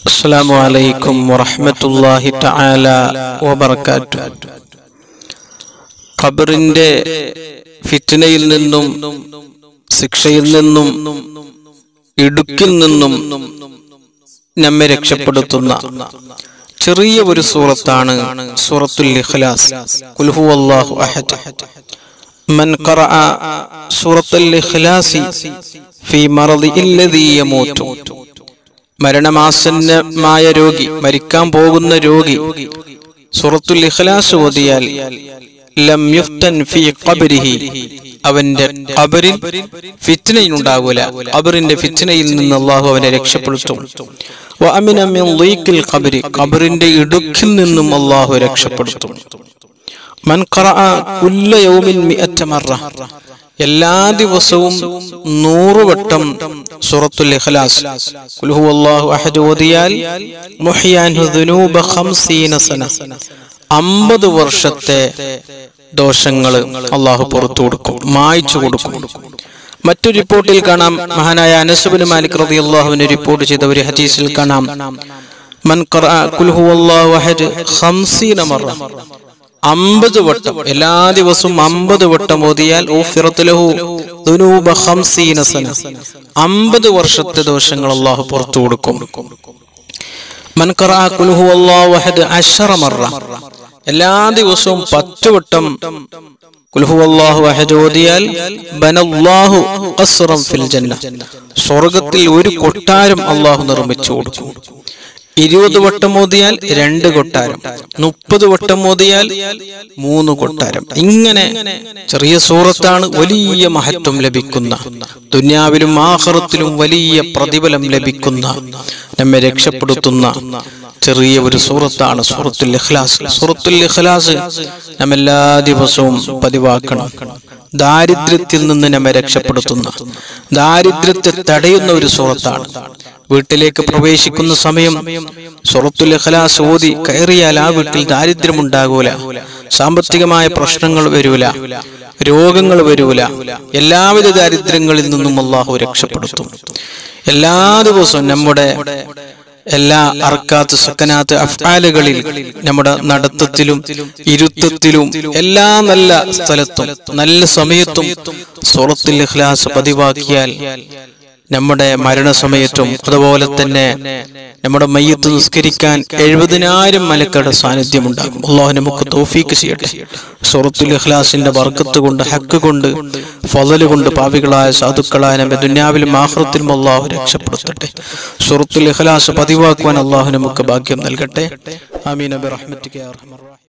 السلام عليكم ورحمة الله تعالى وبركاته ഖബറിന്റെ ഫിറ്റ്നയിൽ നിന്നും ശിക്ഷയിൽ നിന്നും ഇടുക്കിൽ നിന്നും നമ്മെ രക്ഷപ്പെടുത്തുന്ന ചെറിയ ഒരു സൂറത്താണ് സൂറത്തുൽ ഇഖ്ലാസ് ഖുൽ ഹുവല്ലാഹു അഹദ് من قرأ سورة الإخلاص في مرضه الذي يموت മരണമാസന്നമായ രോഗി മരിക്കാൻ പോകുന്ന രോഗി സൂറത്തുൽ ഇഖ്ലാസ് ഓതിയാൽ ലം യുഫ്തൻ ഫീ ഖബരിഹി അവന്റെ ഖബറിൽ ഫിത്നയുണ്ടാകൂല ഖബറിന്റെ ഫിത്നയിൽ നിന്ന് അള്ളാഹു അവനെ രക്ഷപ്പെടുത്തും വ അമിന മിൻ ളീഖിൽ ഖബരി ഖബറിന്റെ ഇടുക്കിൽ നിന്നും അള്ളാഹു രക്ഷപ്പെടുത്തും മൻ ഖറഅ കുല്ല യൗമിൻ മിഅത്ത മറ എല്ലാ ദിവസവും നൂറ് വട്ടം സൂറത്തുൽ ഇഖ്ലാസ് ഖുൽ ഹുവല്ലാഹു അഹദ് ഓതിയാൽ മുഹ്യാൻഹു ദുനൂബ ഖംസീന സന 50 വർഷത്തെ ദോഷങ്ങൾ അള്ളാഹു പുറത്തു കൊടുക്കും മായ്ച്ചു കൊടുക്കും മറ്റു റിപ്പോർട്ടിൽ കാണാം മഹാനായ അനസുബിന് മാലിക് റളിയല്ലാഹുവിനെ റിപ്പോർട്ട് ചെയ്ത ഒരു ഹദീസിൽ കാണാം മൻ ഖറഅ ഖുൽ ഹുവല്ലാഹു അഹദ് ഖംസീന മറ അമ്പത് വട്ടം എല്ലാ ദിവസവും അമ്പത് വട്ടം ഓതിയാൽ അമ്പത് വർഷത്തെ ദോഷങ്ങൾ അള്ളാഹു പുറത്തു കൊടുക്കും എല്ലാ ദിവസവും പത്ത് വട്ടം ഓതിയാൽ സ്വർഗത്തിൽ ഒരു കൊട്ടാരം അള്ളാഹു നിർമ്മിച്ചു കൊടുക്കും ഇരുപത് വട്ടം ഓതിയാൽ രണ്ട് കൊട്ടാരം മുപ്പത് വട്ടം ഓതിയാൽ മൂന്ന് കൊട്ടാരം ഇങ്ങനെ ചെറിയ സൂറത്താണ് വലിയ മഹത്വം ലഭിക്കുന്ന ദുന്യാവിലും ആഹ്റത്തിലും വലിയ പ്രതിഫലം ലഭിക്കുന്ന നമ്മെ രക്ഷപ്പെടുത്തുന്ന ചെറിയ ഒരു സൂറത്താണ് സൂറത്തുൽ ഇഖ്ലാസ് സൂറത്തുൽ ഇഖ്ലാസ് നാം എല്ലാ ദിവസവും പതിവാക്കണം ദാരിദ്ര്യത്തിൽ നിന്ന് നമ്മെ രക്ഷപ്പെടുത്തുന്ന ദാരിദ്ര്യത്തെ തടയുന്ന ഒരു സൂറത്താണ് വീട്ടിലേക്ക് പ്രവേശിക്കുന്ന സമയം സുറത്തുൽ ഇഖ്ലാസ് ഓതി കയറിയാൽ ആ വീട്ടിൽ ദാരിദ്ര്യം ഉണ്ടാകൂല സാമ്പത്തികമായ പ്രശ്നങ്ങൾ വരൂല രോഗങ്ങൾ വരൂല എല്ലാവിധ ദാരിദ്ര്യങ്ങളിൽ നിന്നും അള്ളാഹു രക്ഷപ്പെടുത്തും എല്ലാ ദിവസവും നമ്മുടെ എല്ലാ അർക്കാത്ത് സക്കനാത്ത് അഫ്ആലുകളിൽ നമ്മുടെ നടത്തത്തിലും ഇരുത്തത്തിലും എല്ലാ നല്ല സ്ഥലത്തും നല്ല സമയത്തും സൂറത്തുൽ ഇഖ്ലാസ് പതിവാക്കിയാൽ നമ്മുടെ മരണസമയത്തും അതുപോലെ തന്നെ നമ്മുടെ മയ്യത്ത് നിസ്കരിക്കാൻ എഴുപതിനായിരം മലക്കയുടെ സാന്നിധ്യം ഉണ്ടാകും അള്ളാഹു നമുക്ക് തോഫീക്ക് ചെയ്യട്ടെ സൂറത്തുൽ ഇഖ്ലാസിന്റെ വർക്കത്ത് കൊണ്ട് ഹക്ക് കൊണ്ട് ഫലല് കൊണ്ട് പാവികളായ സാധുക്കളായ നമ്മെ ദുന്യാവിലും ആഹ്റത്തിലും അള്ളാഹു രക്ഷപ്പെടുത്തട്ടെ സൂറത്തുൽ ഇഖ്ലാസ് പതിവാക്കുവാൻ അള്ളാഹു നമുക്ക് ഭാഗ്യം നൽകട്ടെ ആമീൻ അബി റഹ്മത്തിക്ക്